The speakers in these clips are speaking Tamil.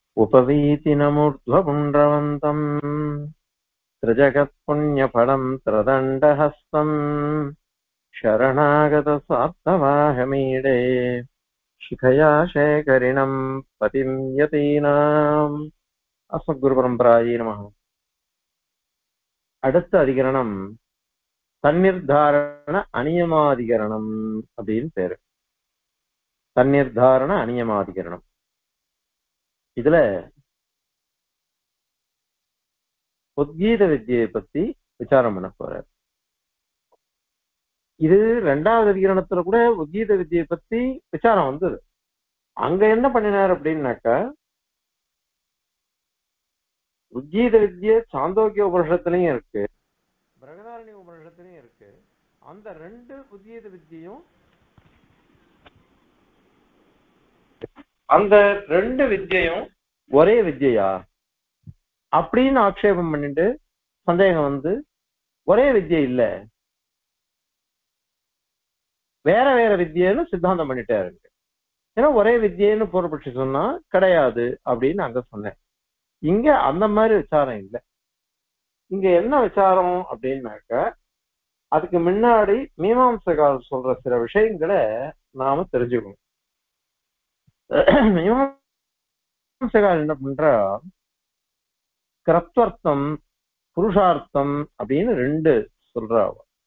उपवीतिनमूर्ध्वपुण्ड्रवन्तम् त्रिजगत्पुण्यफलम् त्रिदण्डहस्तम् शरणागतस्वार्थवाहमीडे शिखया शेखरिणम् पतिम् यतीनाम् அஸ்மத்குருபரம்பராயி நம அடுத்த அதிகரணம் தன்னிர்தாரண அநியமாதிகரணம் அப்படின்னு பேரு தன்னிர்தாரண அநியமாதிகரணம் இதுல உத்கீத வித்தியை பத்தி விசாரம் பண்ண போறார் இது ரெண்டாவது அதிகரணத்துல கூட உத்கீத வித்தியை பத்தி விசாரம் வந்தது அங்க என்ன பண்ணினார் அப்படின்னாக்கா உத்கீத வித்ய சாந்தோக்கிய உபனிஷத்துலயும் இருக்கு பிரகதாரணி உபனிஷத்துலயும் இருக்கு அந்த ரெண்டு உத்கீத வித்தியும் அந்த ரெண்டு வித்தியையும் ஒரே வித்யா அப்படின்னு ஆக்ஷேபம் பண்ணிட்டு சந்தேகம் வந்து ஒரே வித்யை இல்ல வேற வேற வித்தியன்னு சித்தாந்தம் பண்ணிட்டாரு ஏன்னா ஒரே வித்தியன்னு பூர்வபட்சி சொன்னா கிடையாது அப்படின்னு அங்க சொன்னேன் இங்க அந்த மாதிரி விசாரம் இல்லை இங்க என்ன விசாரம் அப்படின்னாக்க அதுக்கு முன்னாடி மீமாம்சகால் சொல்ற சில விஷயங்களை நாம தெரிஞ்சுக்கணும் மீமாம்சகால் என்ன பண்றா கிரத்வர்த்தம் புருஷார்த்தம் அப்படின்னு ரெண்டு சொல்றா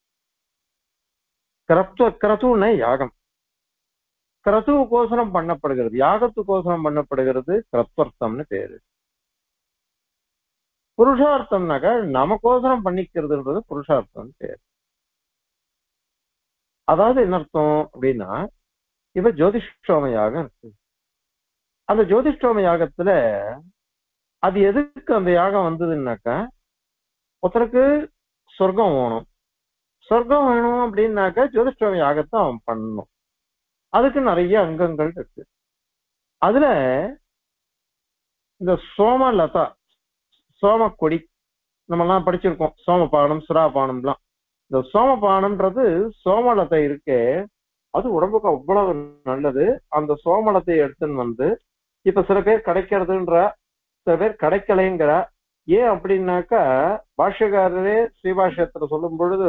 கிரத்வ கிரதுன யாகம் கிரதுவுக்கோசரம் பண்ணப்படுகிறது யாகத்துக்கோசரம் பண்ணப்படுகிறது கிரத்வர்த்தம்னு பேரு புருஷார்த்தம்னாக்க நமக்கோசரம் பண்ணிக்கிறதுன்றது புருஷார்த்தம் பேர் அதாவது என்ன அர்த்தம் அப்படின்னா இப்ப ஜோதிஷ்டோம யாகம் இருக்கு அந்த ஜோதிஷ்டோம யாகத்துல அது எதுக்கு அந்த யாகம் வந்ததுன்னாக்கா ஒருத்தருக்கு சொர்க்கம் வேணும் சொர்க்கம் வேணும் அப்படின்னாக்கா ஜோதிஷ்டோம யாகத்தை அவன் பண்ணணும் அதுக்கு நிறைய அங்கங்கள் இருக்கு அதுல இந்த சோமலதா சோமக்கொடி நம்மலாம் படிச்சிருக்கோம் சோமபானம் சுறாபானம்லாம் இந்த சோமபானம்ன்றது சோமலத்தை இருக்கே அது உடம்புக்கு அவ்வளவு நல்லது அந்த சோமலத்தை எடுத்துன்னு வந்து இப்ப சில பேர் கிடைக்கிறதுன்ற சில பேர் கிடைக்கலைங்கிற ஏன் அப்படின்னாக்கா பாஷ்யக்காரரே ஸ்ரீபாஷ்யத்துல சொல்லும் பொழுது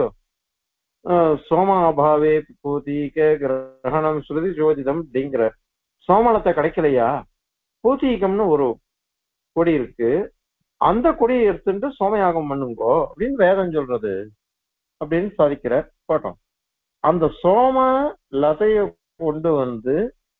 சோமாபாவே பூதீக கிரகணம் ஸ்ருதி ஜோதிடம் அப்படிங்கிற சோமலத்தை கிடைக்கலையா பூத்தீகம்னு ஒரு கொடி இருக்கு அந்த கொடியை எடுத்துட்டு சோமயாகம் பண்ணுங்கோ அப்படின்னு வேதம் சொல்றது அப்படின்னு சாதிக்கிற போட்டோம் அந்த சோம லதைய கொண்டு வந்து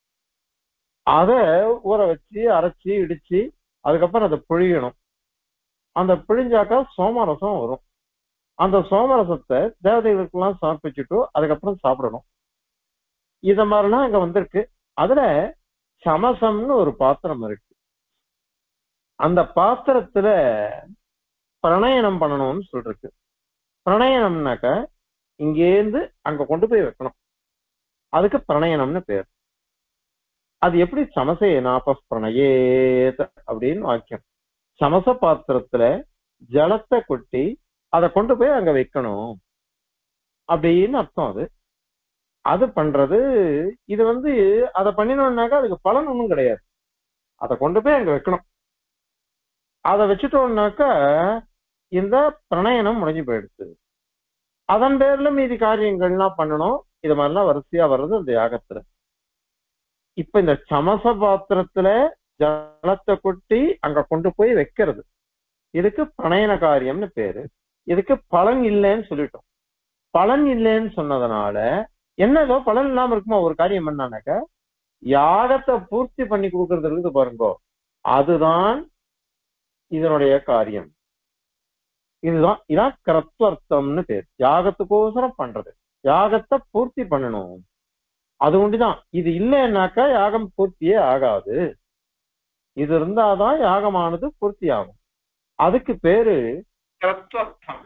அத ஊற வச்சு அரைச்சி இடிச்சு அதுக்கப்புறம் அதை பிழியணும் அந்த பிழிஞ்சாக்கா சோமரசம் வரும் அந்த சோமரசத்தை தேவதைகளுக்கெல்லாம் சமர்ப்பிச்சுட்டு அதுக்கப்புறம் சாப்பிடணும் இத மாதிரிலாம் இங்க வந்திருக்கு அதுல சமசம்னு ஒரு பாத்திரம் இருக்கு அந்த பாத்திரத்துல பிரணயனம் பண்ணணும்னு சொல்றது பிரணயனம்னாக்க இங்கேருந்து அங்க கொண்டு போய் வைக்கணும் அதுக்கு பிரணயனம்னு பேர் அது எப்படி சமசே நாப பிரணயேத அப்படின்னு வாக்கியம் சமச பாத்திரத்துல ஜலத்தை கொட்டி அதை கொண்டு போய் அங்க வைக்கணும் அப்படின்னு அர்த்தம் அது அது பண்றது இது வந்து அதை பண்ணினோம்னாக்கா அதுக்கு பலன் ஒன்றும் கிடையாது அதை கொண்டு போய் அங்க வைக்கணும் அதை வச்சுட்டோம்னாக்கா இந்த பிரணயனம் முடிஞ்சு போயிடுச்சு அதன் பேர்ல மீதி காரியங்கள்லாம் பண்ணணும் இது மாதிரிலாம் வரிசையா வர்றது அந்த யாகத்துல இப்ப இந்த சமச பாத்திரத்துல ஜலத்தை கொட்டி அங்க கொண்டு போய் வைக்கிறது இதுக்கு பிரணயன காரியம்னு பேரு இதுக்கு பலன் இல்லைன்னு சொல்லிட்டோம் பலன் இல்லைன்னு சொன்னதுனால என்னதோ பலன் இல்லாம இருக்குமா ஒரு காரியம் பண்ணானாக்க யாகத்தை பூர்த்தி பண்ணி கொடுக்கறது இருக்குது பாருங்கோ அதுதான் இதனுடைய காரியம் இதுதான் இதான் கிரத்வர்த்தம்னு பேர் யாகத்துக்கோசரம் பண்றது யாகத்தை பூர்த்தி பண்ணணும் அது ஒண்டிதான் இது இல்லைன்னாக்கா யாகம் பூர்த்தியே ஆகாது இது இருந்தாதான் யாகமானது பூர்த்தி ஆகும் அதுக்கு பேரு கிரத்வர்த்தம்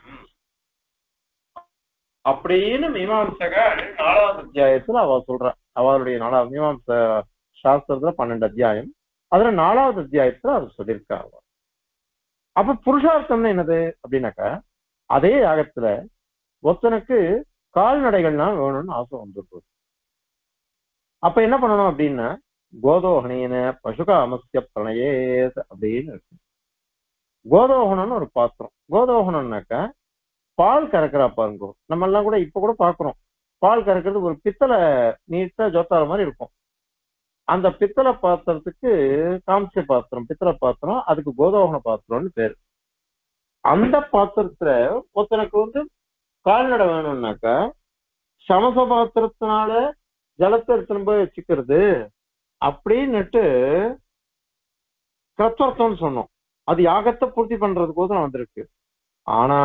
அப்படின்னு மீமாம்சகர் நாலாவது அத்தியாயத்துல அவ சொல்ற அவளுடைய நாலாவது மீமாம்ச சாஸ்திரத்துல பன்னெண்டு அத்தியாயம் அதுல நாலாவது அத்தியாயத்துல அவர் சொல்லியிருக்கா அவ அப்ப புருஷார்த்தம்னு என்னது அப்படின்னாக்கா அதே யாகத்துல ஒருத்தனுக்கு கால்நடைகள்லாம் வேணும்னு ஆசை வந்துருக்கு அப்ப என்ன பண்ணணும் அப்படின்னா கோதோகனேன பசுகாமஸ்ய பிரணயேத் அப்படின்னு இருக்கு கோதோகனம்னு ஒரு பாத்திரம் கோதோகனம்னாக்கா பால் கறக்குறா பாருங்க நம்ம எல்லாம் கூட இப்ப கூட பாக்குறோம் பால் கறக்கிறது ஒரு பித்தளை நீட்டா ஜோத்தார மாதிரி இருக்கும் அந்த பித்தளை பாத்திரத்துக்கு காமிச்ச பாத்திரம் பித்தளை பாத்திரம் அதுக்கு கோதோகன பாத்திரம்னு பேரு அந்த பாத்திரத்துல ஒருத்தனுக்கு வந்து கால்நடை வேணும்னாக்கா சமச பாத்திரத்தினால ஜலத்தை எடுத்துன்னு போய் வச்சுக்கிறது அப்படின்னுட்டு கிரத்வர்த்தம்னு சொன்னோம் அது யாகத்தை பூர்த்தி பண்றதுக்கோசரம் வந்திருக்கு ஆனா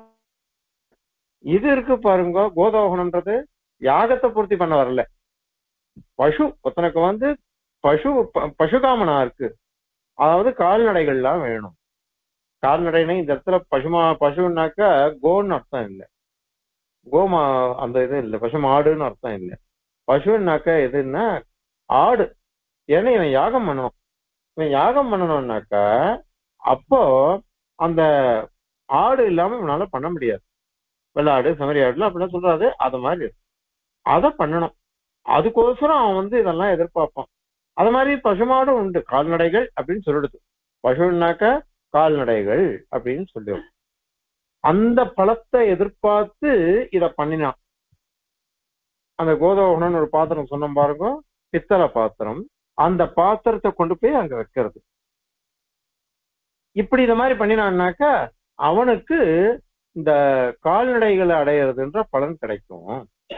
இது இருக்கு பாருங்க கோதோகனம்ன்றது யாகத்தை பூர்த்தி பண்ண வரல பசு ஒருத்தனுக்கு வந்து பசு ப- பசுகாமனா இருக்கு அதாவது கால்நடைகள்லாம் வேணும் கால்நடைனா இந்த இடத்துல பசுமா பசுனாக்கா கோன்னு அர்த்தம் இல்லை கோமா அந்த இது இல்லை பசு மாடுன்னு அர்த்தம் இல்லை பசுன்னாக்கா எதுன்னா ஆடு ஏன்னா இவன் யாகம் பண்ணணும் இவன் யாகம் பண்ணணும்னாக்கா அப்போ அந்த ஆடு இல்லாம இவனால பண்ண முடியாது வெள்ளாடு செமரி ஆடுல அப்படிலாம் சொல்றாரு அது மாதிரி இருக்கு. அதை பண்ணணும் அதுக்கோசரம் அவன் வந்து இதெல்லாம் எதிர்பார்ப்பான் அது மாதிரி பசுமாடும் உண்டு கால்நடைகள் அப்படின்னு சொல்லிடுது பசுனாக்க கால்நடைகள் அப்படின்னு சொல்லிடும் அந்த பழத்தை எதிர்பார்த்து இத பண்ணினான் அந்த கோதோகனம்னு ஒரு பாத்திரம் சொன்னோம் பாருங்க பித்தளை பாத்திரம் அந்த பாத்திரத்தை கொண்டு போய் அங்க வைக்கிறது இப்படி இந்த மாதிரி பண்ணினான்னாக்கா அவனுக்கு இந்த கால்நடைகளை அடையிறதுன்ற பலன் கிடைக்கும்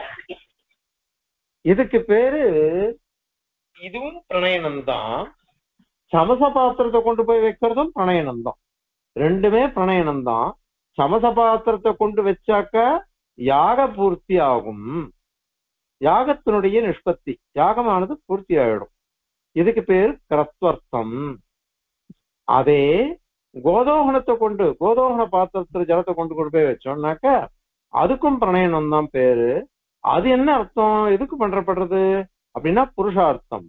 இதுக்கு பேரு இதுவும் பிரணயனம் தான் சமச பாத்திரத்தை கொண்டு போய் வைக்கிறதும் பிரணயனம் தான் ரெண்டுமே பிரணயனம் தான் சமச பாத்திரத்தை கொண்டு வச்சாக்க யாக பூர்த்தி ஆகும் யாகத்தினுடைய நிஷ்பத்தி யாகமானது பூர்த்தி ஆயிடும் இதுக்கு பேர் கிரத்வர்த்தம் அதே கோதோகனத்தை கொண்டு கோதோகன பாத்திரத்துல ஜலத்தை கொண்டு கொண்டு போய் வச்சோம்னாக்க அதுக்கும் பிரணயனம் தான் பேரு அது என்ன அர்த்தம் எதுக்கு பண்றப்படுறது அப்படின்னா புருஷார்த்தம்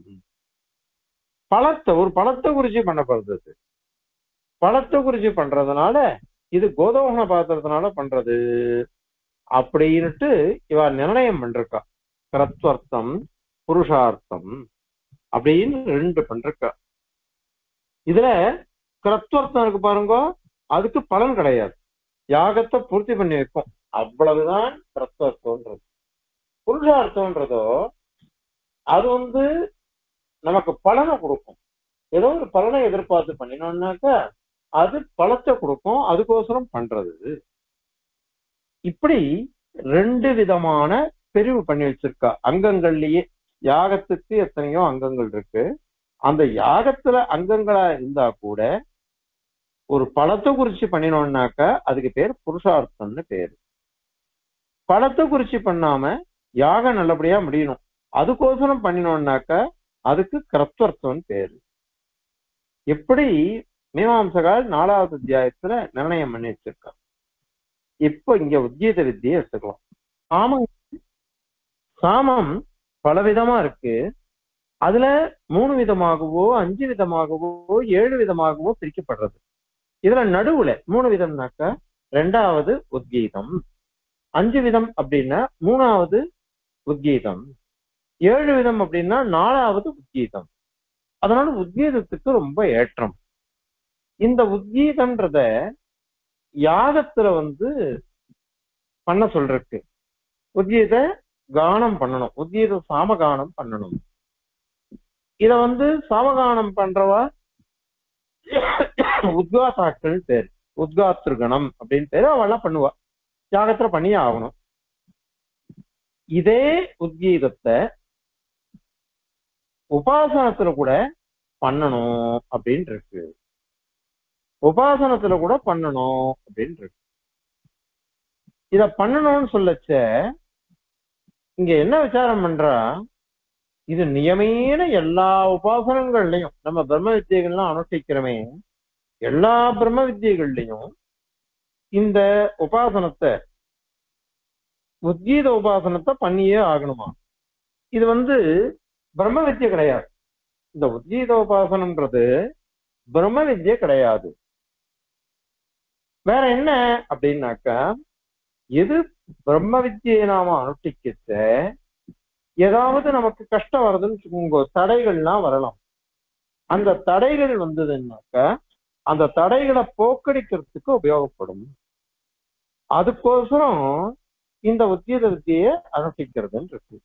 பழத்தை ஒரு பழத்தை குறிச்சு பண்ணப்படுறது இது. பழத்தை குறிச்சு பண்றதுனால இது கோதோகன பாத்திரத்தினால பண்றது அப்படின்னுட்டு இவ நிர்ணயம் பண்றக்கா கிரத்வர்த்தம் புருஷார்த்தம் அப்படின்னு ரெண்டு பண்றக்கா இதுல கிரத்வர்த்தம் இருக்கு பாருங்க அதுக்கு பலன் கிடையாது யாகத்தை பூர்த்தி பண்ணி வைக்கும் அவ்வளவுதான் கிரத்வர்த்தம்ன்றது புருஷார்த்தம்ன்றதோ அது வந்து நமக்கு பலனை கொடுக்கும் ஏதோ ஒரு பலனை எதிர்பார்த்து பண்ணினோம்னாக்கா அது பலத்தை கொடுக்கும் அதுக்கோசரம் பண்றது இப்படி ரெண்டு விதமான பிரிவு பண்ணி வச்சிருக்கா அங்கங்கள்லயே யாகத்துக்கு எத்தனையோ அங்கங்கள் இருக்கு அந்த யாகத்துல அங்கங்களா இருந்தா கூட ஒரு பழத்தை குறிச்சு பண்ணினோம்னாக்கா அதுக்கு பேர் புருஷார்த்தம்னு பேரு பழத்தை குறிச்சு பண்ணாம யாகம் நல்லபடியா முடியணும் அதுக்கோசரம் பண்ணினோம்னாக்கா அதுக்கு கிரத்வர்த்தம்னு பேரு எப்படி மீமாம்சகால் நாலாவது அத்தியாயத்துல நிர்ணயம் பண்ணி வச்சிருக்கா இப்போ இங்க உத்கீத வித்தியை எடுத்துக்கலாம் சாமம் சாமம் பலவிதமா இருக்கு அதுல மூணு விதமாகவோ அஞ்சு விதமாகவோ ஏழு விதமாகவோ பிரிக்கப்படுறது இதுல நடுவுல மூணு விதம்னாக்கா ரெண்டாவது உத்கீதம் அஞ்சு விதம் அப்படின்னா மூணாவது உத்கீதம் ஏழு விதம் அப்படின்னா நாலாவது உத்கீதம் அதனால உத்கீதத்துக்கு ரொம்ப ஏற்றம் இந்த உத்கீதம்ன்றத யாகத்துல வந்து பண்ண சொல்றதுக்கு உத்கீத கானம் பண்ணணும் உத்கீத சாமகானம் பண்ணணும் இத வந்து சாமகானம் பண்றவா உத்காத்தாக்கள் பேர் உத்காத்திருகணம் அப்படின்னு பேரு அவெல்லாம் பண்ணுவா யாகத்துல பண்ணியே ஆகணும் இதே உத்கீதத்தை உபாசனத்துல கூட பண்ணணும் அப்படின்னு இருக்கு உபாசனத்துல கூட பண்ணணும் அப்படின்னு இருக்கு இத பண்ணணும்னு சொல்லச்ச இங்க என்ன விசாரம் பண்றா இது நியமேன எல்லா உபாசனங்கள்லயும் நம்ம பிரம்ம வித்தியைகள்லாம் அனுஷ்டிக்கிறோமே எல்லா பிரம்ம வித்தியைகள்லயும் இந்த உபாசனத்தை உத்கீத உபாசனத்தை பண்ணியே ஆகணுமா இது வந்து பிரம்ம வித்தியை கிடையாது இந்த உத்கீத உபாசனம்ன்றது பிரம்ம வித்யை கிடையாது வேற என்ன அப்படின்னாக்கா எது பிரம்ம வித்தியை நாம அனுஷ்டிக்கச்ச ஏதாவது நமக்கு கஷ்டம் வருதுன்னு வச்சுக்கோங்க தடைகள்லாம் வரலாம் அந்த தடைகள் வந்ததுன்னாக்க அந்த தடைகளை போக்கடிக்கிறதுக்கு உபயோகப்படும் அதுக்கோசரம் இந்த உத்தியத வித்தியை அனுஷ்டிக்கிறதுன்னு இருக்கு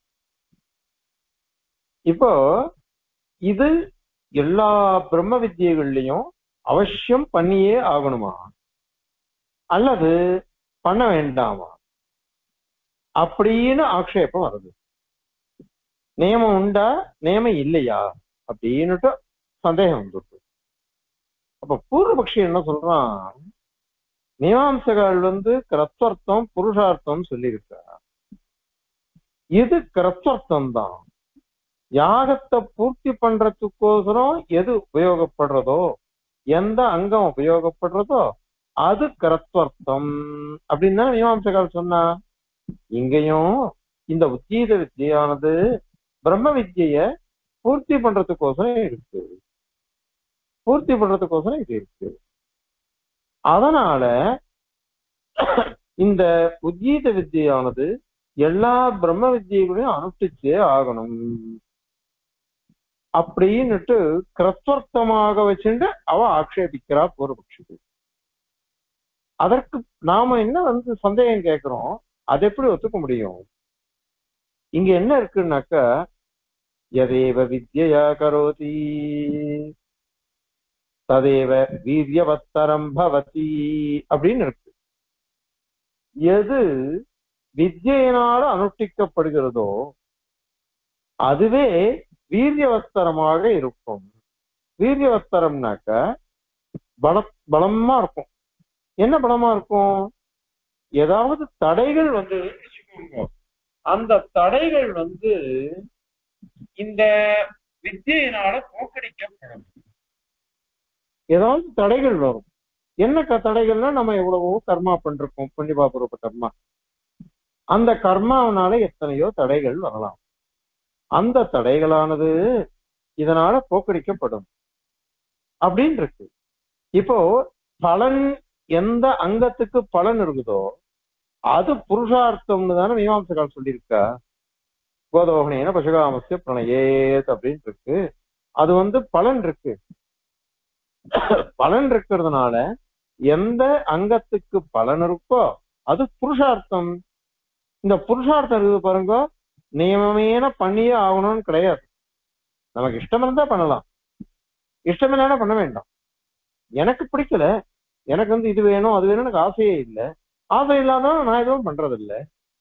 இப்போ இது எல்லா பிரம்ம வித்தியைகள்லயும் அவசியம் பண்ணியே ஆகணுமா அல்லது பண்ண வேண்டாமா அப்படின்னு ஆக்ஷேபம் வருது நியமம் உண்டா நியமம் இல்லையா அப்படின்னுட்டு சந்தேகம் வந்துருக்கு அப்ப பூர்வபக்ஷி என்ன சொல்றான் மீமாம்சகால் வந்து கிரத்வர்த்தம் புருஷார்த்தம் சொல்லியிருக்கார் இது கிரத்வர்த்தம் தான் யாகத்தை பூர்த்தி பண்றதுக்கோசரம் எது உபயோகப்படுறதோ எந்த அங்கம் உபயோகப்படுறதோ அது கிரத்வர்த்தம் அப்படின்னு தான் மீமாம்சகால் சொன்னா இங்கேயும் இந்த உத்தீத வித்தியானது பிரம்ம வித்திய பூர்த்தி பண்றதுக்கோசரம் இருக்கு பூர்த்தி பண்றதுக்கோசரம் இது இருக்கு அதனால இந்த உத்கீத வித்தியானது எல்லா பிரம்ம வித்தியைகளையும் அனுஷ்டிச்சே ஆகணும் அப்படின்னுட்டு கிரத்வர்த்தமாக வச்சுட்டு அவ ஆக்ஷேபிக்கிறா பூர்வபக்ஷிக்கு அதற்கு நாம என்ன வந்து சந்தேகம் கேட்கிறோம் அது எப்படி ஒத்துக்க முடியும் இங்க என்ன இருக்குன்னாக்க எதேவ வித்யா கரோதி ததேவ வீரியவத்தரம் பவதி அப்படின்னு இருக்கு எது வித்யினால அனுஷ்டிக்கப்படுகிறதோ அதுவே வீரியவஸ்தரமாக இருக்கும் வீரியவஸ்தரம்னாக்க பல பலமா இருக்கும் என்ன பலமா இருக்கும் ஏதாவது தடைகள் வந்து வச்சுக்கோங்க அந்த தடைகள் வந்து இந்த வித்தியினால போக்கடிக்கப்படும் ஏதாவது தடைகள் வரும் என்ன க- தடைகள்னா நம்ம எவ்வளவோ கர்மா பண்றோம் புண்ணியபாபூர்வ கர்மா அந்த கர்மாவனால எத்தனையோ தடைகள் வரலாம் அந்த தடைகளானது இதனால போக்கடிக்கப்படும் அப்படின்னு இருக்கு இப்போ பலன் எந்த அங்கத்துக்கு பலன் இருக்குதோ அது புருஷார்த்தம்னு தானே மீமாம்சகால் சொல்லியிருக்கா கோதோகனேன பசுகாமசிய பிரணயேத் அப்படின்னு இருக்கு அது வந்து பலன் இருக்கு பலன் இருக்கிறதுனால எந்த அங்கத்துக்கு பலன் இருக்கோ அது புருஷார்த்தம் இந்த புருஷார்த்தம் இருக்குது பாருங்க நியமமேன பண்ணியே ஆகணும்னு கிடையாது நமக்கு இஷ்டம் இருந்தா பண்ணலாம் இஷ்டம் இல்லைன்னா பண்ண வேண்டாம் எனக்கு பிடிக்கல எனக்கு வந்து இது வேணும் அது வேணும் எனக்கு ஆசையே இல்லை ஆசை இல்லாத நான் எதுவும் பண்றது இல்ல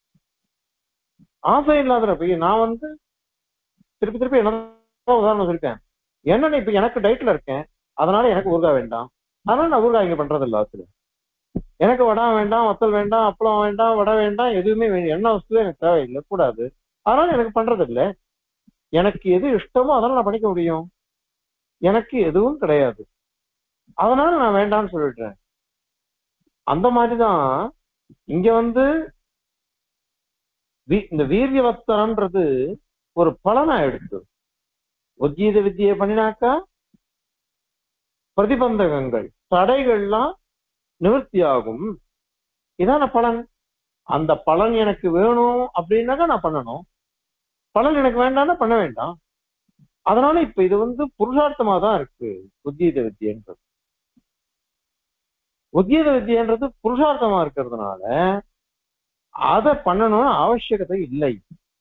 ஆசை இல்லாத நான் வந்து திருப்பி திருப்பி என்ன உதாரணம் சொல்லிட்டேன் என்ன இப்ப எனக்கு டயட்ல இருக்கேன் அதனால எனக்கு ஊறுகாய் வேண்டாம் அதனால நான் ஊறுகாய் இங்க பண்றது இல்ல ஆத்துல எனக்கு வடை வேண்டாம் வத்தல் வேண்டாம் அப்பளம் வேண்டாம் வடை வேண்டாம் எதுவுமே வேண்டாம் எண்ணெய் வசதி எனக்கு தேவையில்லை கூடாது அதனால எனக்கு பண்றது இல்ல எனக்கு எது இஷ்டமோ அதனால நான் பண்ணிக்க முடியும் எனக்கு எதுவும் கிடையாது அதனால நான் வேண்டாம்னு சொல்லிடுறேன் அந்த மாதிரிதான் இங்க வந்து வி- இந்த வீரியவஸ்தரன்றது ஒரு பலனா எடுத்து உத்கீத வித்தியை பண்ணினாக்கா பிரதிபந்தகங்கள் தடைகள்லாம் நிவர்த்தியாகும் இதான பலன் அந்த பலன் எனக்கு வேணும் அப்படின்னாக்கா நான் பண்ணணும் பலன் எனக்கு வேண்டாம்னா பண்ண வேண்டாம் அதனால இப்ப இது வந்து புருஷார்த்தமா தான் இருக்கு உத்கீத வித்தியன்றது உத்கீத வித்தியன்றது புருஷார்த்தமா இருக்கிறதுனால அதை பண்ணணும்னு அவசியகத்தை இல்லை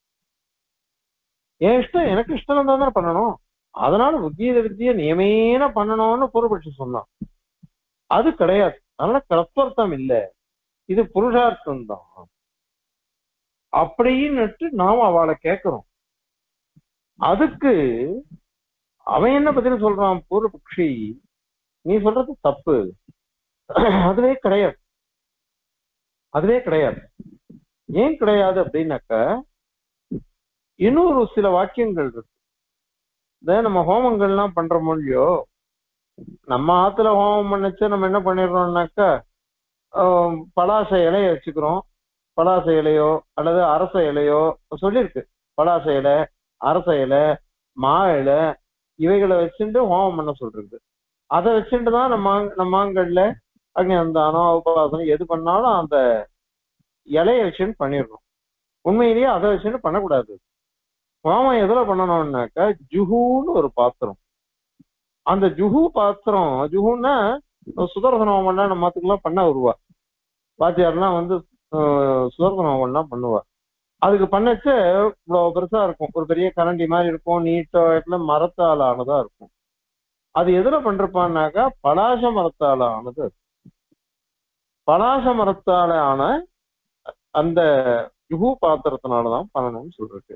என் இஷ்டம் எனக்கு இஷ்டம் இருந்தா தானே பண்ணணும் அதனால உத்கீத வித்தியை நியமேன பண்ணணும்னு பொருள்பட்சி சொன்னான் அது கிடையாது அதனால கஸ்வர்த்தம் இல்ல இது புருஷார்த்தம் தான் அப்படின்னுட்டு நாம் அவளை கேட்கிறோம் அதுக்கு அவன் என்ன பதில் சொல்றான் பூர்வபக்ஷி நீ சொல்றது தப்பு அதுவே கிடையாது அதுவே கிடையாது ஏன் கிடையாது அப்படின்னாக்க இன்னொரு சில வாக்கியங்கள் இருக்கு இந்த நம்ம ஹோமங்கள்லாம் பண்றோமோ இல்லையோ நம்ம ஆத்துல ஹோமம் பண்ணச்சு நம்ம என்ன பண்ணிடுறோம்னாக்கா ஆஹ், பலாச இலைய வச்சுக்கிறோம் பலாச இலையோ அல்லது அரச இலையோ சொல்லியிருக்கு பலாச இலை அரச இலை மா இலை இவைகளை வச்சுட்டு ஹோமம் பண்ண சொல்றது அதை வச்சுட்டு தான் நம்ம நம்ம மாங்கல்ல அக்னியந்தானம் உபவாசனம் எது பண்ணாலும் அந்த இலைய வச்சுன்னு பண்ணிடுறோம் உண்மையிலேயே அதை வச்சுன்னு பண்ணக்கூடாது ஹோமம் எதுல பண்ணணும்னாக்கா ஜுஹுன்னு ஒரு பாத்திரம் அந்த ஜுஹு பாத்திரம் ஜுஹுன்னா சுதர்சன ஹோமம்லாம் நம்ம மாத்துக்கெல்லாம் பண்ண வருவா வாத்தியார்லாம் வந்து ஆஹ், சுதர்சன ஹோமம்லாம் பண்ணுவா அதுக்கு பண்ணச்ச இவ்வளவு பெருசா இருக்கும் ஒரு பெரிய கரண்டி மாதிரி இருக்கும் நீட்டா மரத்தால் ஆனதா இருக்கும் அது எதுல பண்றப்பான்னாக்கா பலாச மரத்தால ஆனது அது. பலாச மரத்தால ஆன அந்த யுகு பாத்திரத்தினாலதான் பண்ணணும்னு சொல்றது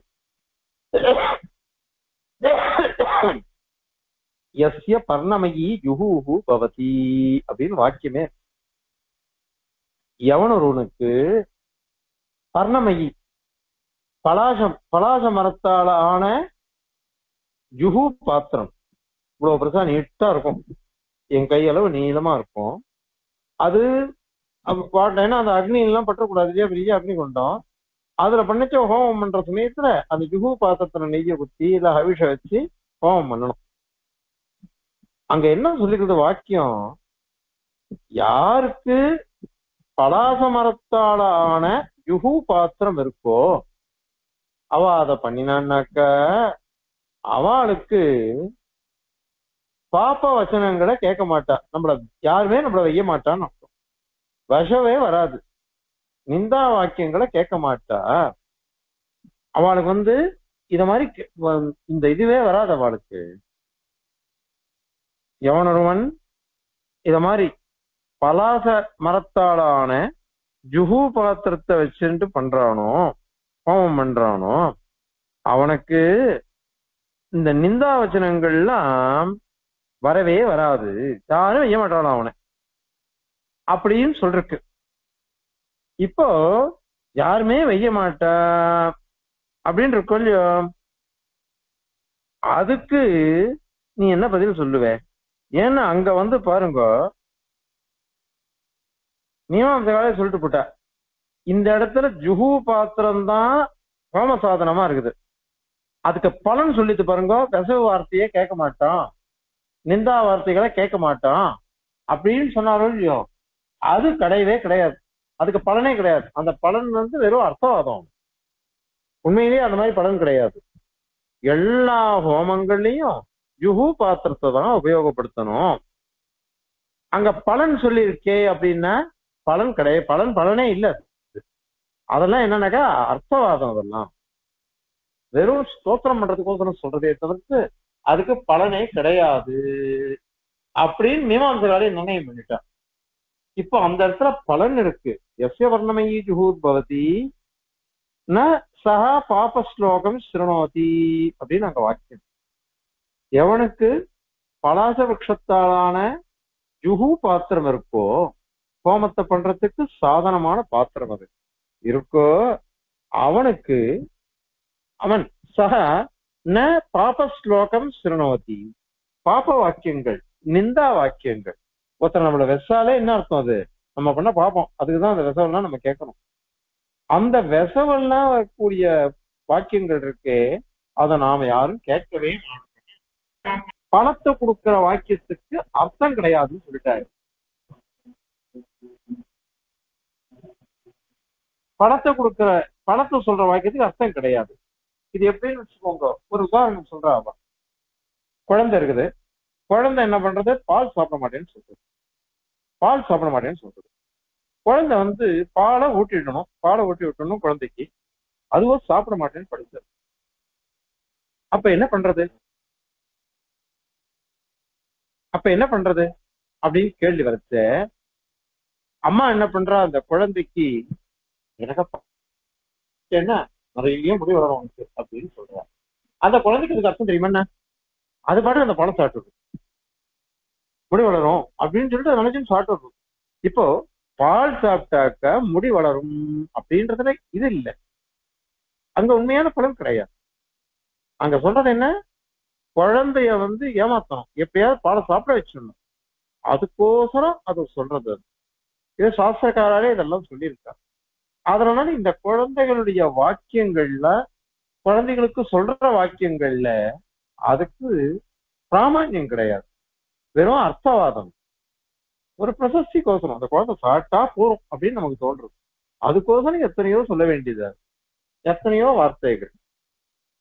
எஸ்ய பர்ணமயி யுகூஹு பவதி அப்படின்னு வாக்கியமே எவனொருவனுக்கு பர்ணமயி பலாசம் பலாச மரத்தால ஆன யுகு பாத்திரம் இவ்வளவு பெருசா நீட்டா இருக்கும் என் கையளவு நீளமா இருக்கும் அது அப்ப பாட்டேன்னா அந்த அக்னி எல்லாம் பற்றக்கூடாது இல்லையா பெரிய அக்னி கொண்டோம் அதுல பண்ணிச்ச ஹோமம் பண்ற சமயத்துல அந்த ஜுகு பாத்திரத்துல நெய்ய குத்தி இல்ல ஹவிஷ வச்சு ஹோமம் பண்ணணும் அங்க என்ன சொல்லிக்கிறது வாக்கியம் யாருக்கு பலாச மரத்தால ஆன யுகு பாத்திரம் இருக்கோ அவ அதை பண்ணினான்னாக்க அவளுக்கு பாப்ப வச்சனங்களை கேட்க மாட்டா நம்மள யாருமே நம்மள வைய மாட்டான்னு அர்த்தம் விஷவே வராது நிந்தா வாக்கியங்களை கேட்க மாட்டா அவளுக்கு வந்து இத மாதிரி கே- வ- இந்த இதுவே வராது அவளுக்கு எவனொருவன் இத மாதிரி பலாச மரத்தாலான ஜுஹு பாத்திரத்தை வச்சுட்டு பண்றானோ ஹோமம் பண்றானோ அவனுக்கு இந்த நிந்தா வச்சனங்கள்லாம் வரவே வராது யாரும் வைய மாட்டாளாம் அவனை அப்படின்னு சொல்றக்கு இப்போ யாருமே வைய மாட்டா அப்படின்னு இருக்கோ இல்லையோ அதுக்கு நீ என்ன பதில் சொல்லுவ ஏன்னா அங்க வந்து பாருங்க நியமம் வேலையை சொல்லிட்டு போட்டா இந்த இடத்துல ஜுஹு பாத்திரம் தான் ஹோம சாதனமா இருக்குது அதுக்கு பலன் சொல்லிட்டு பாருங்க கசவு வார்த்தையே கேட்க மாட்டான் நிந்தா வார்த்தைகளை கேட்க மாட்டான் அப்படின்னு சொன்னாலும் இல்லையோ அது கிடையவே கிடையாது அதுக்கு பலனே கிடையாது அந்த பலன் வந்து வெறும் அர்த்தவாதம் உண்மையிலேயே அந்த மாதிரி பலன் கிடையாது எல்லா ஹோமங்கள்லயும் யுகு பாத்திரத்தை தான் உபயோகப்படுத்தணும் அங்க பலன் சொல்லியிருக்கே அப்படின்னா பலன் கிடையாது பலன் பலனே இல்ல அதெல்லாம் என்னன்னாக்கா அர்த்தவாதம் அதெல்லாம் வெறும் ஸ்தோத்திரம் பண்றதுக்கோசரம் சொல்றதே தவிர்த்து அதுக்கு பலனே கிடையாது அப்படின்னு மீமாம்சகாலே நிர்ணயம் பண்ணிட்டான் இப்போ அந்த இடத்துல பலன் இருக்கு எஸ்ய வர்ணமயி ஜுகூத் பவதி ந சஹா பாப ஸ்லோகம் சிருணோதி அப்படின்னு அங்க வாக்கியம் எவனுக்கு பலாச விரக்ஷத்தாலான ஜுகு பாத்திரம் இருக்கோ ஹோமத்தை பண்றதுக்கு சாதனமான பாத்திரம் அது இருக்கோ அவனுக்கு அவன் சக ந பாப ஸ்லோகம் சிருணோதி பாப வாக்கியங்கள் நிந்தா வாக்கியங்கள் ஒருத்தர் நம்மள வெசாலே என்ன அர்த்தம் அது நம்ம பண்ண பார்ப்போம் அதுக்குதான் அந்த வெசவெல்லாம் நம்ம கேட்கணும் அந்த வெசவெல்லாம் வரக்கூடிய வாக்கியங்கள் இருக்கே அதை நாம யாரும் கேட்கவே மாட்டோம் பணத்தை கொடுக்கிற வாக்கியத்துக்கு அர்த்தம் கிடையாதுன்னு சொல்லிட்டாரு பணத்தை கொடுக்கிற பணத்தை சொல்ற வாக்கியத்துக்கு அர்த்தம் கிடையாது இது எப்படின்னு வச்சுக்கோங்க ஒரு உதாரணம் சொல்றா அவ குழந்தை இருக்குது குழந்தை என்ன பண்றது பால் சாப்பிட மாட்டேன்னு சொல்றது பால் சாப்பிட மாட்டேன்னு சொல்றது குழந்தை வந்து பாலை ஊட்டிடணும் பாலை ஊட்டி விட்டணும் குழந்தைக்கு அதுவும் சாப்பிட மாட்டேன்னு படிச்சது அப்ப என்ன பண்றது அப்ப என்ன பண்றது அப்படின்னு கேள்வி வரச்ச அம்மா என்ன பண்றா அந்த குழந்தைக்கு எனக்கு என்ன நிறைய முடி வளரும் உனக்கு அப்படின்னு சொல்றா அந்த குழந்தைக்கு அதுக்கு அர்த்தம் தெரியுமா என்ன அது பாட்டு அந்த பழம் சாப்பிட்டு முடி வளரும் அப்படின்னு சொல்லிட்டு நினைச்சும் சாப்பிட்டு இப்போ பால் சாப்பிட்டாக்க முடி வளரும் அப்படின்றதுல இது இல்லை அங்க உண்மையான பலன் கிடையாது அங்க சொல்றது என்ன குழந்தைய வந்து ஏமாத்தணும் எப்பயாவது பாலை சாப்பிட வச்சிடணும் அதுக்கோசரம் அது சொல்றது அது. இது சாஸ்திரக்காரரே இதெல்லாம் சொல்லியிருக்காங்க அதனால இந்த குழந்தைகளுடைய வாக்கியங்கள்ல குழந்தைகளுக்கு சொல்ற வாக்கியங்கள்ல அதுக்கு பிராமணியம் கிடையாது வெறும் அர்த்தவாதம் ஒரு பிரசஸ்திக்கோசரம் அந்த குழந்தை சாப்பிட்டா போறோம் அப்படின்னு நமக்கு தோன்றது அதுக்கோசரம் எத்தனையோ சொல்ல வேண்டியது எத்தனையோ வார்த்தைகள்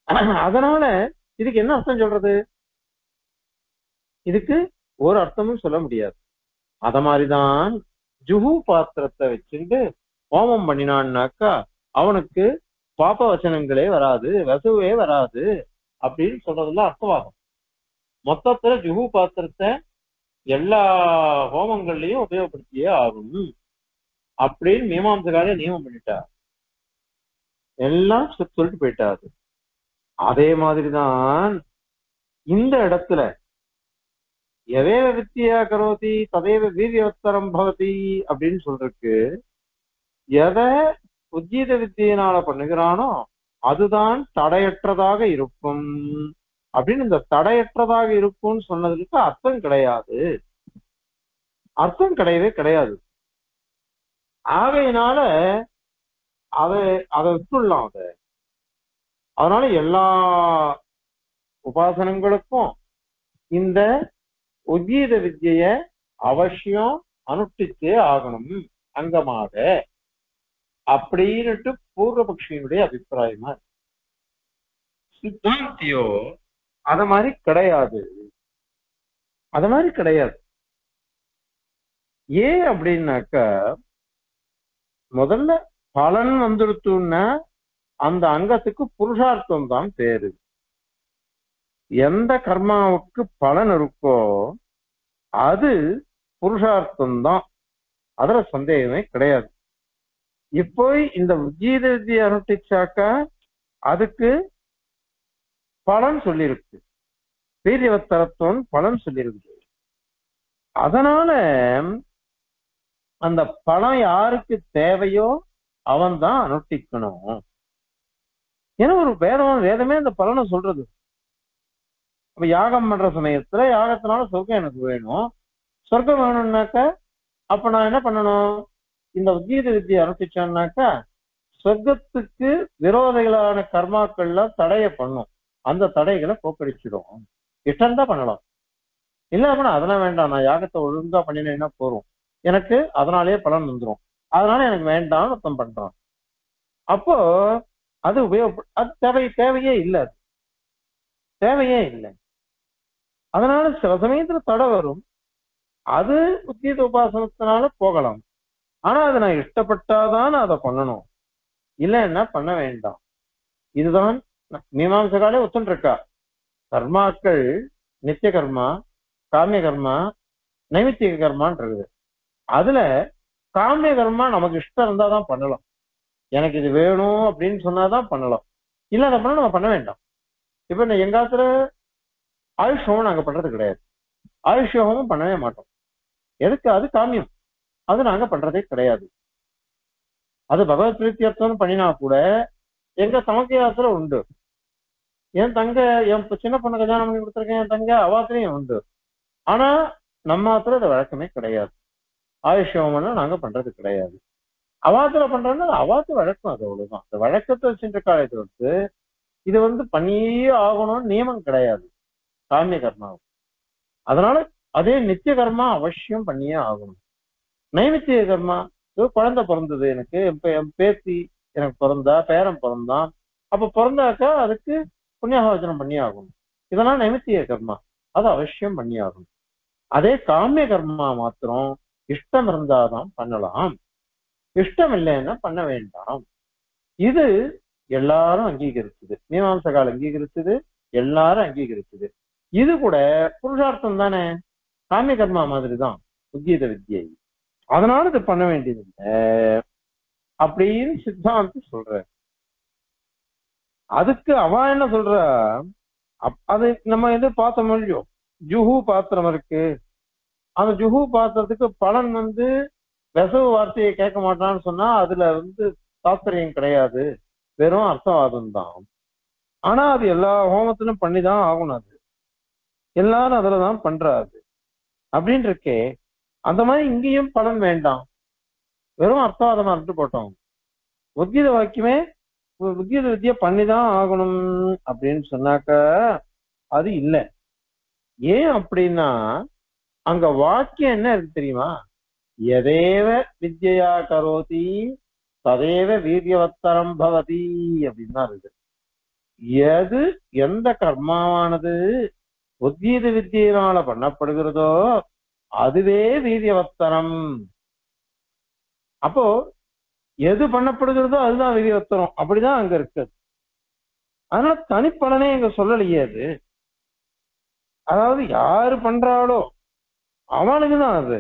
அதனால இதுக்கு என்ன அர்த்தம் சொல்றது இதுக்கு ஒரு அர்த்தமும் சொல்ல முடியாது அத மாதிரிதான் ஜுஹு பாத்திரத்தை வச்சுட்டு ஹோமம் பண்ணினான்னாக்கா அவனுக்கு பாப்ப வச்சனங்களே வராது வசுவே வராது அப்படின்னு சொல்றதுல அர்த்தமாகும் மொத்தத்துல ஜுஹு பாத்திரத்தை எல்லா ஹோமங்கள்லயும் உபயோகப்படுத்தியே ஆகும் அப்படின்னு மீமாம்சகாரே நியமம் பண்ணிட்டார் எல்லாம் சொ- சொல்லிட்டு போயிட்டாரு அதே மாதிரிதான் இந்த இடத்துல எதேவ வித்தியா கரோதி ததேவ வீரியவத்தரம் பவதி அப்படின்னு சொல்றதுக்கு எதை உஜ்ஜீத வித்தியினால பண்ணுகிறானோ அதுதான் தடையற்றதாக இருக்கும் அப்படின்னு இந்த தடையற்றதாக இருக்கும்னு சொன்னதுக்கு அர்த்தம் கிடையாது அர்த்தம் கிடையவே கிடையாது ஆகையினால அதை அதை விட்டுடலாம் அதை அதனால எல்லா உபாசனங்களுக்கும் இந்த உஜ்ஜீத வித்திய அவசியம் அனுஷ்டிச்சே ஆகணும் அங்கமாக அப்படின்னுட்டு பூர்வபக்ஷியினுடைய அபிப்பிராயமா இருக்கு. சித்தாந்தியோ அத மாதிரி கிடையாது அத மாதிரி கிடையாது ஏன் அப்படின்னாக்கா முதல்ல பலன் வந்துடுத்துன்னா அந்த அங்கத்துக்கு புருஷார்த்தம் தான் பேரு எந்த கர்மாவுக்கு பலன் இருக்கோ அது புருஷார்த்தம் தான் அதுல சந்தேகமே கிடையாது இப்போ இந்த உஜ்ஜீத வித்தியை அனுஷ்டிச்சாக்கா அதுக்கு பலன் சொல்லியிருக்கு வீரியவத்தரத்துவம் பலன் சொல்லியிருக்கு அதனால அந்த பலம் யாருக்கு தேவையோ அவன் தான் அனுஷ்டிக்கணும் ஏன்னா ஒரு வேதம் வேதமே அந்த பலனை சொல்றது அப்ப யாகம் பண்ற சமயத்துல யாகத்தினால சொர்க்கம் எனக்கு வேணும் சொர்க்கம் வேணும்னாக்க அப்ப நான் என்ன பண்ணணும் இந்த உத்கீத வித்தியை அனுஷ்டிச்சோம்னாக்கா சொர்க்கத்துக்கு விரோதிகளான கர்மாக்கள்லாம் தடைய பண்ணும் அந்த தடைகளை போக்கடிச்சிடும் இஷ்டம் தான் பண்ணலாம் இல்ல அப்படின்னா அதெல்லாம் வேண்டாம் நான் யாகத்தை ஒழுங்கா பண்ணினேன்னா போறோம் எனக்கு அதனாலேயே பலன் வந்துடும் அதனால எனக்கு வேண்டாம்னு அர்த்தம் பண்றான் அப்போ அது உபயோக அது தேவை தேவையே இல்லை அது தேவையே இல்லை அதனால சில சமயத்துல தடை வரும் அது உத்தீத உபாசனத்தினால போகலாம் ஆனா அதை நான் இஷ்டப்பட்டாதான் நான் அதை பண்ணணும் இல்லைன்னா பண்ண வேண்டாம் இதுதான் மீமாம்சகாலே ஒத்துருக்கா கர்மாக்கள் நித்திய கர்மா காமிய கர்மா நைமித்திக கர்மான் இருக்குது அதுல காமிய கர்மா நமக்கு இஷ்டம் இருந்தா தான் பண்ணலாம் எனக்கு இது வேணும் அப்படின்னு சொன்னாதான் பண்ணலாம் இல்ல அதை பண்ணா நம்ம பண்ண வேண்டாம் இப்ப நான் எங்காத்துல ஆயுஷ் ஹோமம் நாங்க பண்றது கிடையாது ஆயுஷ் ஹோமம் பண்ணவே மாட்டோம் எதுக்கு அது காமியம் அது நாங்க பண்றதே கிடையாது அது பகவத் பிரீத்தியர்த்தம் பண்ணினா கூட எங்க சமக்கியாத்துல உண்டு என் தங்க என் சின்ன பொண்ணு கல்யாணம் பண்ணி கொடுத்துருக்கேன் என் தங்க அவாத்திலையும் உண்டு ஆனா நம்ம ஆத்துல அது வழக்கமே கிடையாது ஆயுஷ் ஹோமம்னா நாங்க பண்றது கிடையாது அவாத்துல பண்றோம்னா அது அவாத்து வழக்கம் அது அவ்வளவுதான் அந்த வழக்கத்தை வச்சுட்டு காலத்தை வந்து இது வந்து பண்ணியே ஆகணும்னு நியமம் கிடையாது காமிய கர்மாவும் அதனால அதே நித்திய கர்மா அவசியம் பண்ணியே ஆகணும் நைமித்திய கர்மா ஏதோ குழந்தை பிறந்தது எனக்கு இப்ப என் பேத்தி எனக்கு பிறந்தா பேரன் பிறந்தான் அப்ப பிறந்தாக்கா அதுக்கு புண்ணியாகவச்சனம் பண்ணி ஆகணும் இதெல்லாம் நைமித்திய கர்மா அது அவசியம் பண்ணி ஆகணும் அதே காமிய கர்மா மாத்திரம் இஷ்டம் இருந்தாதான் பண்ணலாம் இஷ்டம் இல்லைன்னா பண்ண வேண்டாம் இது எல்லாரும் அங்கீகரிச்சது மீமாம்சகால் அங்கீகரிச்சது எல்லாரும் அங்கீகரிச்சது இது கூட புருஷார்த்தம் தானே காமிய கர்மா மாதிரி தான் உத்கீத வித்யை அதனால இது பண்ண வேண்டியது இல்லை அப்படின்னு சித்தாந்தி சொல்ற அதுக்கு அவ என்ன சொல்ற அப்- அது நம்ம எது பார்த்தோம் இல்லையோ ஜுஹு பாத்திரம் இருக்கு அந்த ஜுஹு பாத்திரத்துக்கு பலன் வந்து வெசவு வார்த்தையை கேட்க மாட்டான்னு சொன்னா அதுல வந்து தாத்பரியம் கிடையாது வெறும் அர்த்தவாதம் தான் ஆனா அது எல்லா ஹோமத்திலும் பண்ணிதான் ஆகணும் அது எல்லாரும் அதுலதான் பண்றாரு அப்படின்னு இருக்கே அந்த மாதிரி இங்கேயும் பலன் வேண்டாம் வெறும் அர்த்தவாதமா இருந்து போட்டோம் உத்கீத வாக்கியமே உ- உத்கீத வித்தியை பண்ணிதான் ஆகணும் அப்படின்னு சொன்னாக்க அது இல்லை ஏன் அப்படின்னா அங்க வாக்கியம் என்ன இருக்கு தெரியுமா எதேவ வித்யா கரோதி ததேவ வீரியவத்தரம் பவதி அப்படின்னு தான் இருக்கு எது எந்த கர்மாவானது உத்கீத வித்தியினால பண்ணப்படுகிறதோ அதுவே வீரியவத்தனம் அப்போ எது பண்ணப்படுகிறதோ அதுதான் வீரியவத்தனம் அப்படிதான் அங்க இருக்கு அதனால தனிப்பலனே இங்க சொல்லலையே அது அதாவது யாரு பண்றாளோ அவனுக்கு தான் அது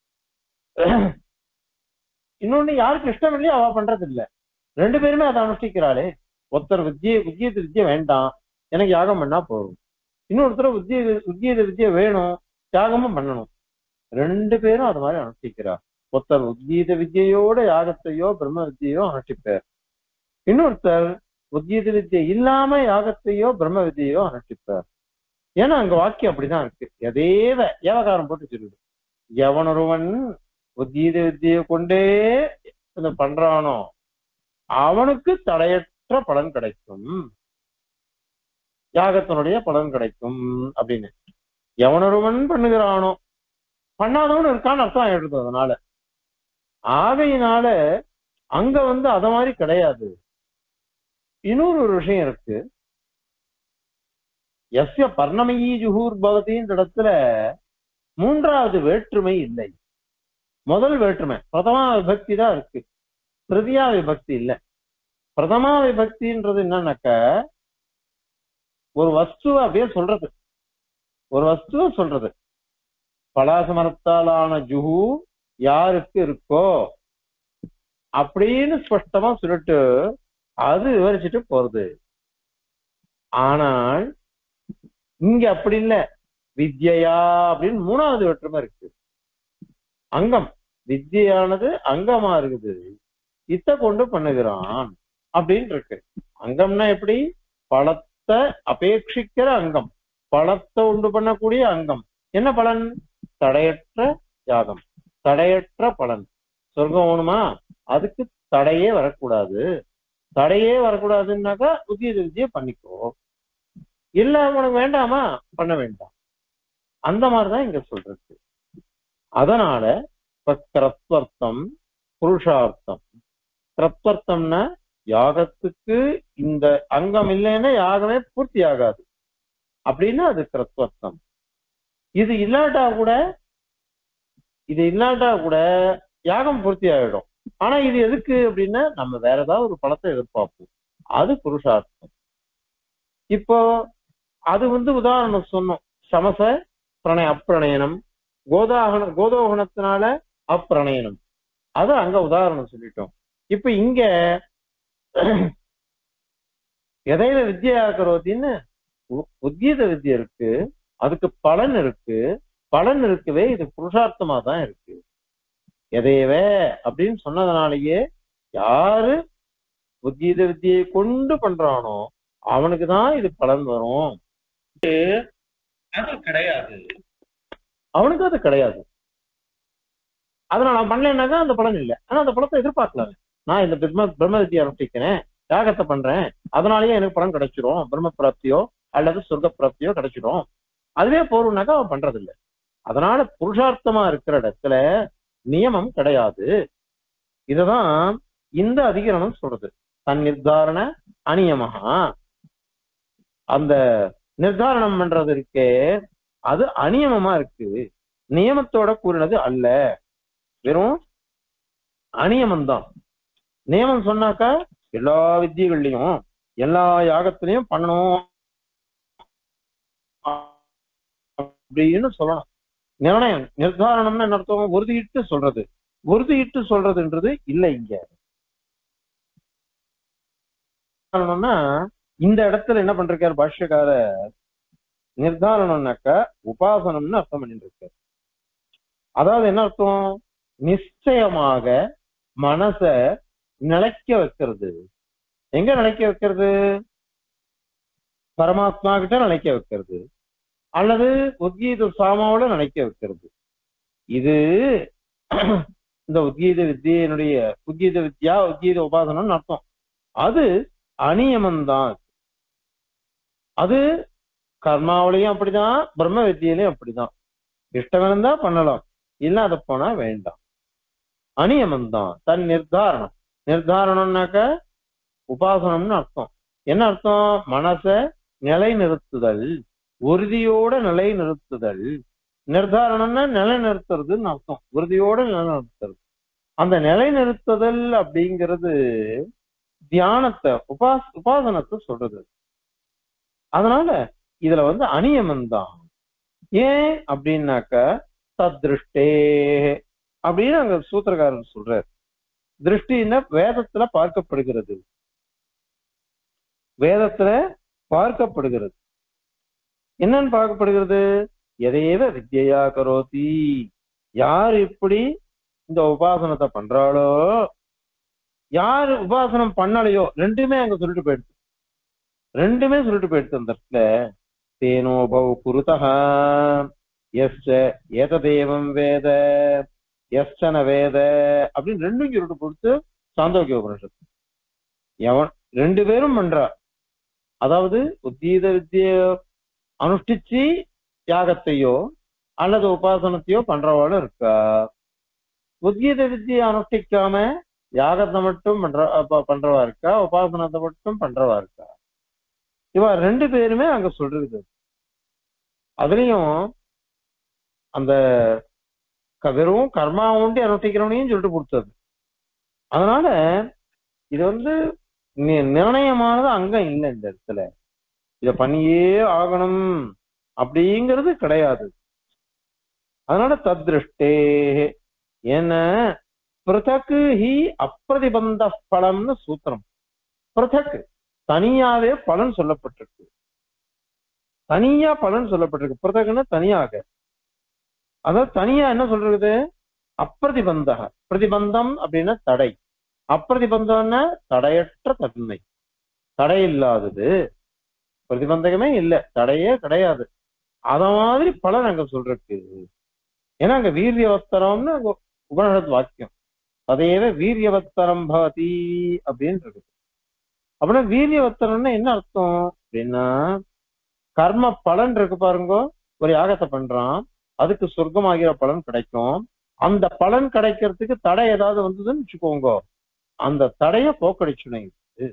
இன்னொன்னு யாருக்கு இஷ்டம் இல்லையோ அவ பண்றது இல்ல ரெண்டு பேருமே அதை அனுஷ்டிக்கிறாளே ஒருத்தர் வித்திய வித்தியத வித்தியை வேண்டாம் எனக்கு யாகம் பண்ணா போதும் இன்னொருத்தர் வித்திய வித்தியத வித்தியை வேணும் யாகமும் பண்ணணும் ரெண்டு பேரும் அது மாதிரி அனுஷ்டிக்கிறா ஒருத்தர் உத்கீத வித்தியோட யாகத்தையோ பிரம்ம வித்தியையோ அனுஷ்டிப்பார் இன்னொருத்தர் உத்கீத வித்தியை இல்லாம யாகத்தையோ பிரம்ம வித்தியையோ அனுஷ்டிப்பார் ஏன்னா அங்க வாக்கியம் அப்படிதான் இருக்கு எதேவ ஏவகாரம் போட்டு சொல்லுது எவனொருவன் உத்கீத வித்தியை கொண்டே இதை பண்றானோ அவனுக்கு தடையற்ற பலன் கிடைக்கும் யாகத்தினுடைய பலன் கிடைக்கும் அப்படின்னு எவனொருவன் பண்ணுகிறானோ பண்ணாதவன் இருக்கான்னு அர்த்தம் ஆயிடுது அதனால ஆகையினால அங்க வந்து அத மாதிரி கிடையாது இன்னொரு ஒரு விஷயம் இருக்கு எஸ்ய பர்ணமயி ஜுகூர் பவதின்ற இடத்துல மூன்றாவது வேற்றுமை இல்லை முதல் வேற்றுமை பிரதமா விபக்தி தான் இருக்கு திருதியா விபக்தி இல்ல பிரதமா விபக்தின்றது என்னன்னாக்க ஒரு வஸ்துவ அப்படியே சொல்றது ஒரு வஸ்துவ சொல்றது பலாசமரத்தாலான ஜுகு யாருக்கு இருக்கோ அப்படின்னு ஸ்பஷ்டமா சொல்லிட்டு அது விவரிச்சுட்டு போறது ஆனால் இங்க அப்படி இல்ல வித்யா அப்படின்னு மூணாவது வேற்றுமை இருக்கு அங்கம் வித்யானது அங்கமா இருக்குது இத்த கொண்டு பண்ணுகிறான் அப்படின்னு இருக்கு அங்கம்னா எப்படி பழத்தை அபேட்சிக்கிற அங்கம் பழத்தை உண்டு பண்ணக்கூடிய அங்கம் என்ன பலன் தடையற்ற யாகம் தடையற்ற பலன் சொர்க்கம் வேணுமா அதுக்கு தடையே வரக்கூடாது தடையே வரக்கூடாதுன்னாக்கா உத்தியோக வித்தியை பண்ணிக்கோ இல்ல உனக்கு வேண்டாமா பண்ண வேண்டாம் அந்த மாதிரிதான் இங்க சொல்றது அதனால இப்ப கிரத்வர்த்தம் புருஷார்த்தம் கிரத்வர்த்தம்னா யாகத்துக்கு இந்த அங்கம் இல்லைன்னா யாகமே பூர்த்தி ஆகாது அப்படின்னா அது கிரத்வர்த்தம் இது இல்லாட்டா கூட இது இல்லாட்டா கூட யாகம் பூர்த்தி ஆயிடும் ஆனா இது எதுக்கு அப்படின்னா நம்ம வேற ஏதாவது ஒரு பழத்தை எதிர்பார்ப்போம் அது புருஷார்த்தம் இப்போ அது வந்து உதாரணம் சொன்னோம் சமச பிரணய அப்பிரணயனம் கோதாகன கோதோகணத்தினால அப்பிரணயனம் அது அங்க உதாரணம் சொல்லிட்டோம் இப்ப இங்க எதையில வித்யா கரோத்தின்னு உத்கீத வித்யா இருக்கு அதுக்கு பலன் இருக்கு பலன் இருக்கவே இது புருஷார்த்தமா தான் இருக்கு எதையவே அப்படின்னு சொன்னதுனாலயே யாரு உத்கீத வித்தியை கொண்டு பண்றானோ அவனுக்கு தான் இது பலன் வரும் அது கிடையாது அவனுக்கு அது கிடையாது அதனால நான் பண்ணலைன்னாக்கா அந்த பலன் இல்லை ஆனா அந்த பலத்தை எதிர்பார்க்கலாமே நான் இந்த பிரம்ம பிரம்ம வித்தியை அனுஷ்டிக்கிறேன் யாகத்தை பண்றேன் அதனாலயே எனக்கு பலன் கிடைச்சிரும் பிரம்ம பிராப்தியோ அல்லது சொர்க்க பிராப்தியோ கிடைச்சிடும் அதுவே போறோம்னாக்கா அவன் பண்றது இல்லை அதனால புருஷார்த்தமா இருக்கிற இடத்துல நியமம் கிடையாது இததான் இந்த அதிகரணம் சொல்றது தன் நிர்தாரண அநியமகா அந்த நிர்தாரணம் பண்றது இருக்கே அது அநியமமா இருக்கு நியமத்தோட கூறினது அல்ல வெறும் அநியமம் தான் நியமம் சொன்னாக்கா எல்லா வித்தியகள்லயும் எல்லா யாகத்திலையும் பண்ணணும் அப்படின்னு சொல்லணும் நிர்ணயம் நிர்தாரணம்னு என்ன அர்த்தம் உறுதியிட்டு சொல்றது உறுதியிட்டு சொல்றதுன்றது இல்லை இங்க காரணம்னா இந்த இடத்துல என்ன பண்றாரு பாஷ்யக்கார நிர்தாரணம்னாக்கா உபாசனம்னு அர்த்தம் பண்ணிட்டு இருக்காரு அதாவது என்ன அர்த்தம் நிச்சயமாக மனச நிலைக்க வைக்கிறது எங்க நிலைக்க வைக்கிறது பரமாத்மா கிட்ட நிலைக்க வைக்கிறது அல்லது உத்கீத சாமாவோட நினைக்க வைக்கிறது இது இந்த உத்கீத வித்தியினுடைய உத்கீத வித்யா உத்கீத உபாசனம்னு அர்த்தம் அது அநியமம்தான் அது கர்மாவிலையும் அப்படிதான் பிரம்ம வித்தியிலையும் அப்படிதான் இஷ்டம் இருந்தா பண்ணலாம் இல்லாத போனா வேண்டாம் அநியமம் தான் தன் நிர்தாரணம் நிர்தாரணம்னாக்க உபாசனம்னு அர்த்தம் என்ன அர்த்தம் மனச நிலைநிறுத்துதல் உறுதியோட நிலைநிறுத்துதல் நிர்தாரணம்னா நிலைநிறுத்துறதுன்னு அர்த்தம் உறுதியோட நிலைநிறுத்துறது அந்த நிலைநிறுத்துதல் அப்படிங்கிறது தியானத்தை உபாஸ் உபாசனத்தை சொல்றது அதனால இதுல வந்து அநியமம் தான் ஏன் அப்படின்னாக்க தத்ருஷ்டே அப்படின்னு அங்க சூத்திரக்காரர் சொல்றார் திருஷ்டின்னா வேதத்துல பார்க்கப்படுகிறது வேதத்துல பார்க்கப்படுகிறது என்னன்னு பார்க்கப்படுகிறது எதையேவ வித்யா கரோதி யார் இப்படி இந்த உபாசனத்தை பண்றாளோ யார் உபாசனம் பண்ணலையோ ரெண்டுமே அங்க சொல்லிட்டு போயிடுது ரெண்டுமே சொல்லிட்டு போயிடுது அந்த இடத்துல தேனோபவ் குருதः எஸ்ச ஏததேவம் வேத எஸ்சன வேத அப்படின்னு ரெண்டும் சொல்லிட்டு கொடுத்து சாந்தோக்கிய உபனிஷத்து எவன் ரெண்டு பேரும் பண்றா அதாவது உத்தீத வித்திய அனுஷ்டிச்சு யாகத்தையோ அல்லது உபாசனத்தையோ பண்றவாளும் இருக்கா உத்கீத வித்தியை அனுஷ்டிக்காம யாகத்தை மட்டும் பண்ற அப்ப- பண்றவா இருக்கா உபாசனத்தை மட்டும் பண்றவா இருக்கா இவ ரெண்டு பேருமே அங்க சொல்றது அதுலயும் அந்த க- வெறும் கர்மா உண்டி அனுஷ்டிக்கிறவனையும் சொல்லிட்டு கொடுத்தது அதனால இது வந்து நி- நிர்ணயமானது அங்க இல்லை இந்த இடத்துல இத பண்ணியே ஆகணும் அப்படிங்கிறது கிடையாது அதனால தத்ருஷ்டே என்ன பிரதக்கு ஹி அப்பிரதிபந்த பலம்னு சூத்திரம் பிரதக் தனியாவே பலன் சொல்லப்பட்டிருக்கு தனியா பலன் சொல்லப்பட்டிருக்கு பிரதக்குன்னா தனியாக அதாவது தனியா என்ன சொல்றது அப்பிரதிபந்தக பிரதிபந்தம் அப்படின்னா தடை அப்பிரதிபந்தம்னா தடையற்ற தன்மை தடை இல்லாதது பிரதிபந்தகமே இல்ல தடையே கிடையாது அத மாதிரி பலன் அங்க சொல்றதுக்கு ஏன்னா அங்க வீரியவத்தரம்னு அங்க உபனிஷத் வாக்கியம் அதையவே வீரியவத்தரம் பவதி அப்படின்னு இருக்குது அப்படின்னா வீரியவத்தரம்னா என்ன அர்த்தம் அப்படின்னா கர்ம பலன் இருக்கு பாருங்க ஒரு யாகத்தை பண்றான் அதுக்கு சொர்க்கமாகிற பலன் கிடைக்கும் அந்த பலன் கிடைக்கிறதுக்கு தடை ஏதாவது வந்ததுன்னு வச்சுக்கோங்க அந்த தடைய போக்கடிச்சுடும் இது.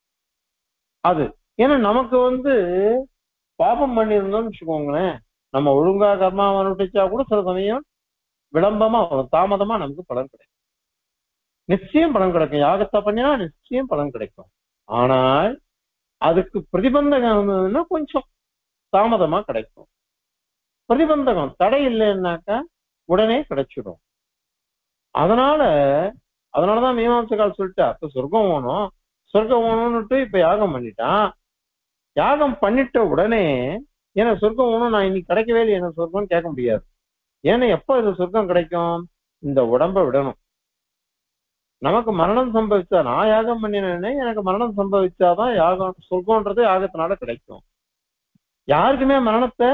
அது ஏன்னா நமக்கு வந்து பாபம் பண்ணியிருந்தோம்னு வச்சுக்கோங்களேன் நம்ம ஒழுங்கா கர்மா அனுஷ்டிச்சா கூட சில சமயம் விளம்பமா வரும் தாமதமா நமக்கு பலன் கிடைக்கும் நிச்சயம் பலன் கிடைக்கும் யாகத்தை பண்ணினா நிச்சயம் பலன் கிடைக்கும் ஆனால் அதுக்கு பிரதிபந்தகம் இருந்ததுன்னா கொஞ்சம் தாமதமா கிடைக்கும் பிரதிபந்தகம் தடை இல்லைன்னாக்கா உடனே கிடைச்சிடும் அதனால அதனாலதான் மீமாம்சகால் சொல்லிட்டு அப்ப சொர்க்கம் வேணும் சொர்க்கம் வேணும்னுட்டு இப்ப யாகம் பண்ணிட்டான் யாகம் பண்ணிட்ட உடனே எனக்கு சொர்க்கம் வேணும் நான் இன்னைக்கு கிடைக்கவே இல்லை எனக்கு சொர்க்கம்னு கேட்க முடியாது ஏன்னா எப்ப இது சொர்க்கம் கிடைக்கும் இந்த உடம்ப விடணும் நமக்கு மரணம் சம்பவிச்சா நான் யாகம் பண்ணினேனே எனக்கு மரணம் சம்பவிச்சாதான் யாகம் சொர்க்கம்ன்றது யாகத்தினால கிடைக்கும் யாருக்குமே மரணத்தை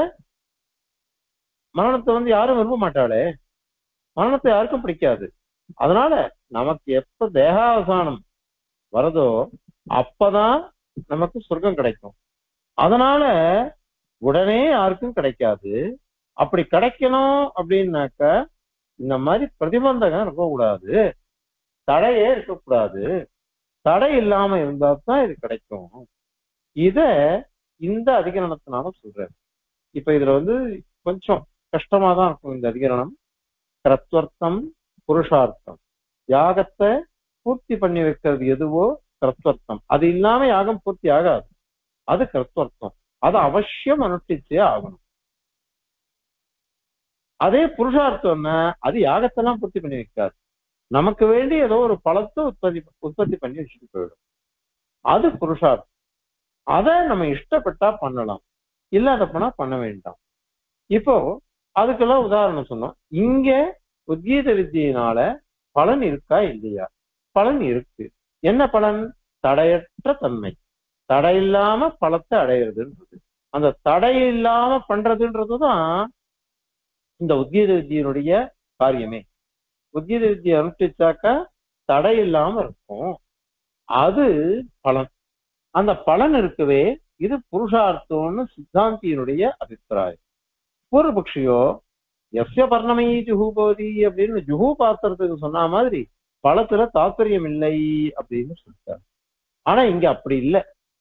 மரணத்தை வந்து யாரும் விரும்ப மாட்டாளே மரணத்தை யாருக்கும் பிடிக்காது அதனால நமக்கு எப்ப தேகாவசானம் வருதோ அப்பதான் நமக்கு சொர்க்கம் கிடைக்கும் அதனால உடனே யாருக்கும் கிடைக்காது அப்படி கிடைக்கணும் அப்படின்னாக்க இந்த மாதிரி பிரதிபந்தகம் இருக்கக்கூடாது தடையே இருக்கக்கூடாது தடை இல்லாம இருந்தா தான் இது கிடைக்கும் இத இந்த அதிகரணத்தினால சொல்றாரு இப்ப இதுல வந்து கொஞ்சம் கஷ்டமா தான் இருக்கும் இந்த அதிகரணம் கிரத்வர்த்தம் புருஷார்த்தம் யாகத்தை பூர்த்தி பண்ணி வைக்கிறது எதுவோ கிரத்வர்த்தம் அது இல்லாம யாகம் பூர்த்தி ஆகாது அது கிரத்வர்த்தம் அது அவசியம் அனுஷ்டிச்சே ஆகணும் அதே புருஷார்த்தம்னா அது யாகத்தெல்லாம் பூர்த்தி பண்ணி வைக்காது நமக்கு வேண்டி ஏதோ ஒரு பழத்தை உற்பத்தி உற்பத்தி பண்ணி வச்சுட்டு போயிடும் அது புருஷார்த்தம் அதை நம்ம இஷ்டப்பட்டா பண்ணலாம் இல்லாத போனா பண்ண வேண்டாம் இப்போ அதுக்கெல்லாம் உதாரணம் சொன்னோம் இங்க உத்கீத வித்தியினால பலன் இருக்கா இல்லையா பலன் இருக்கு என்ன பலன் தடையற்ற தன்மை தடை இல்லாம பலத்தை அடையிறதுன்றது அந்த தடை இல்லாம பண்றதுன்றதுதான் இந்த உத்கீத வித்தியினுடைய காரியமே உத்கீத வித்தியை அனுஷ்டிச்சாக்க தடை இல்லாம இருக்கும் அது பலன் அந்த பலன் இருக்கவே இது புருஷார்த்தம்னு சித்தாந்தியினுடைய அபிப்பிராயம் பூர்வபக்ஷியோ எஸ்ய பர்ணமை ஜுஹூபவதி அப்படின்னு ஜுஹூ பாத்திரத்துக்கு சொன்ன மாதிரி பழத்துல தாத்பரியம் இல்லை அப்படின்னு சொல்லிட்டார் ஆனா இங்க அப்படி இல்லை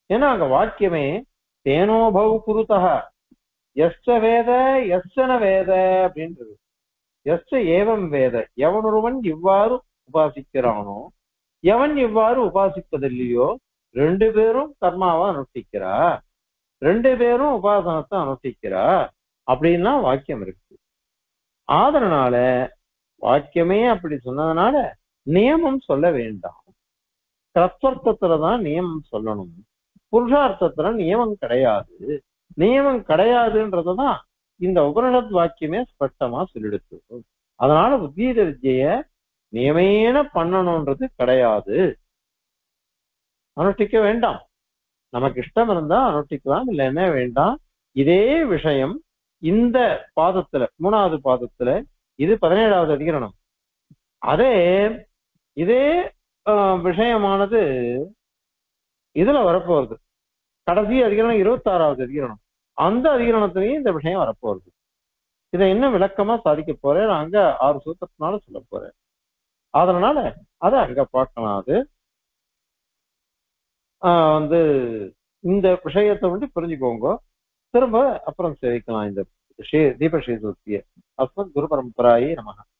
ஏன்னா அங்க வாக்கியமே தேனோபவ் குருதக எஸ்ட வேத எஸ்டன வேத அப்படின்றது எஸ்ட ஏவம் வேத எவனொருவன் இவ்வாறு உபாசிக்கிறானோ எவன் இவ்வாறு உபாசிப்பதில்லையோ ரெண்டு பேரும் கர்மாவை அனுஷ்டிக்கிறா ரெண்டு பேரும் உபாசனத்தை அனுஷ்டிக்கிறா அப்படின்னா வாக்கியம் இருக்கு ஆதரனால வாக்கியமே அப்படி சொன்னதுனால நியமம் சொல்ல வேண்டாம் தத்துவர்த்தத்துலதான் நியமம் சொல்லணும் புருஷார்த்தத்துல நியமம் கிடையாது நியமம் கிடையாதுன்றதுதான் இந்த உபனிஷத் வாக்கியமே ஸ்பஷ்டமா சொல்லிடுச்சு அதனால உத்கீத வித்திய நியமேன பண்ணணும்ன்றது கிடையாது அனுஷ்டிக்க வேண்டாம் நமக்கு இஷ்டம் இருந்தா அனுஷ்டிக்கலாம் இல்லைன்னா வேண்டாம் இதே விஷயம் இந்த பாதத்துல மூணாவது பாதத்துல இது பதினேழாவது அதிகரணம் அதே இதே ஆஹ், விஷயமானது இதுல வரப்போறது கடைசி அதிகரணம் இருபத்தி ஆறாவது அதிகரணம் அந்த அதிகரணத்திலையும் இந்த விஷயம் வரப்போறது இதை இன்னும் விளக்கமா சாதிக்க போறேன் நான் அங்க ஆறு சூத்திரத்தினால சொல்ல போறேன் அதனால அதை அங்க பார்க்கலாம் அது ஆஹ் வந்து இந்த விஷயத்தை வந்து புரிஞ்சுக்கோங்க திரும்ப அப்புறம் சேவிக்கலாம் இந்த ஸ்ரீ தீப ஸ்ரீ சூத்திய அஸ்மத் குரு பரம்பராயே நமக